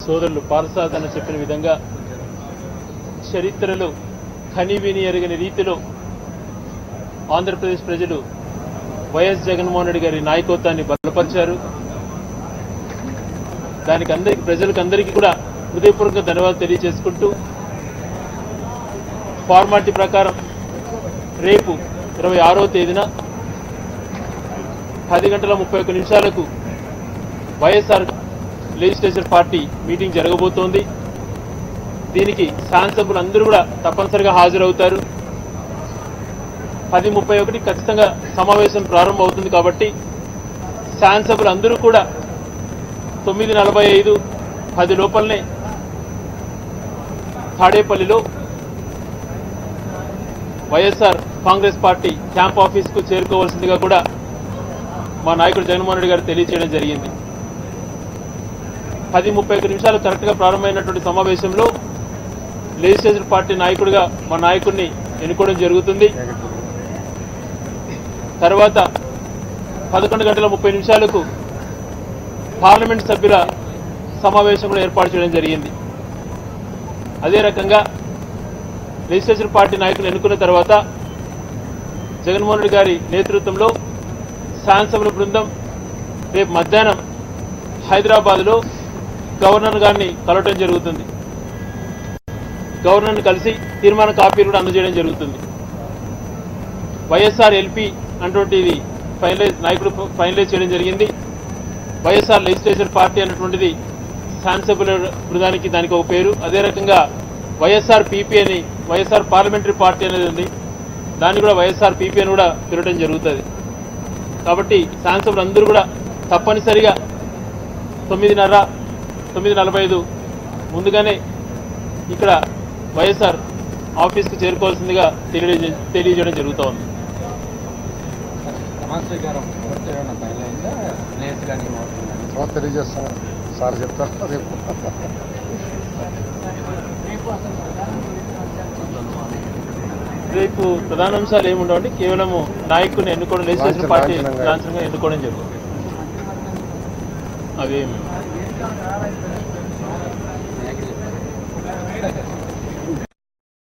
సోదరులు పాలసాద్ అని చెప్పిన విధంగా చరిత్రలో కనివిని ఎరగని రీతిలో ఆంధ్రప్రదేశ్ ప్రజలు వైఎస్ జగన్మోహన్ రెడ్డి గారి నాయకత్వాన్ని బలపరిచారు దానికి అందరికి ప్రజలకు అందరికీ కూడా హృదయపూర్వక ధన్యవాదాలు తెలియజేసుకుంటూ ఫార్మాలిటీ ప్రకారం రేపు ఇరవై ఆరో తేదీన పది గంటల ముప్పై ఒక్క నిమిషాలకు వైఎస్ఆర్ లెజిస్లేచర్ పార్టీ మీటింగ్ జరగబోతోంది దీనికి శాసనసభ్యులు అందరూ కూడా తప్పనిసరిగా హాజరవుతారు పది ముప్పై ఒకటి ఖచ్చితంగా సమావేశం ప్రారంభం అవుతుంది కాబట్టి శాసనసభ్యులు అందరూ కూడా తొమ్మిది నలభై ఐదు పది లోపలనే తాడేపల్లిలో వైఎస్ఆర్ కాంగ్రెస్ పార్టీ క్యాంప్ ఆఫీస్కు చేరుకోవాల్సిందిగా కూడా మా నాయకుడు జగన్మోహన్ రెడ్డి గారు తెలియజేయడం జరిగింది పది ముప్పై ఒక్క నిమిషాలు కరెక్ట్గా ప్రారంభమైనటువంటి సమావేశంలో లెజిస్లేచర్ పార్టీ నాయకుడిగా మా నాయకుడిని ఎన్నుకోవడం జరుగుతుంది తర్వాత పదకొండు గంటల ముప్పై నిమిషాలకు పార్లమెంట్ సభ్యుల సమావేశం కూడా ఏర్పాటు చేయడం జరిగింది అదే రకంగా లెజిస్లేచర్ పార్టీ నాయకులు ఎన్నుకున్న తర్వాత జగన్మోహన్ రెడ్డి గారి నేతృత్వంలో శాసనసభల బృందం రేపు మధ్యాహ్నం హైదరాబాద్లో గవర్నర్ గారిని కలవటం జరుగుతుంది గవర్నర్ని కలిసి తీర్మాన కాపీలు కూడా అందజేయడం జరుగుతుంది వైఎస్ఆర్ ఎల్పి అన్నటువంటిది ఫైనలైజ్ నాయకుడు ఫైనలైజ్ చేయడం జరిగింది వైఎస్ఆర్ లెజిస్లేచర్ పార్టీ అన్నటువంటిది శాసనసభ్యుల బృందానికి దానికి ఒక పేరు అదే రకంగా వైఎస్ఆర్ పీపీ అని వైఎస్ఆర్ పార్లమెంటరీ పార్టీ అనేది ఉంది దాన్ని కూడా వైఎస్ఆర్ పీపీ అని కూడా పిలవడం జరుగుతుంది కాబట్టి శాసనసభ్యులు అందరూ కూడా తప్పనిసరిగా తొమ్మిదిన్నర తొమ్మిది నలభై ఐదు ముందుగానే ఇక్కడ వైఎస్ఆర్ ఆఫీస్కి చేరుకోవాల్సిందిగా తెలియజే తెలియజేయడం జరుగుతూ ఉంది ప్రమాణ స్వీకారం పూర్తి ఏమైనా ఫైల్ అయిందా ప్లేస్ కానీ మోసం కానీ తర్వాత తెలియజేస్తాం సార్ చెప్తారు రేపు రేపు ప్రధాన అంశాలు ఏమి ఉండవండి కేవలం నాయకుడిని ఎన్నుకోవడం లెజిస్లేషన్ లాంఛన- పార్టీ లాంఛనంగా. లాంఛనంగా ఎన్నుకోవడం జరుగుతుంది అవేమి నాయకులు చెప్పారు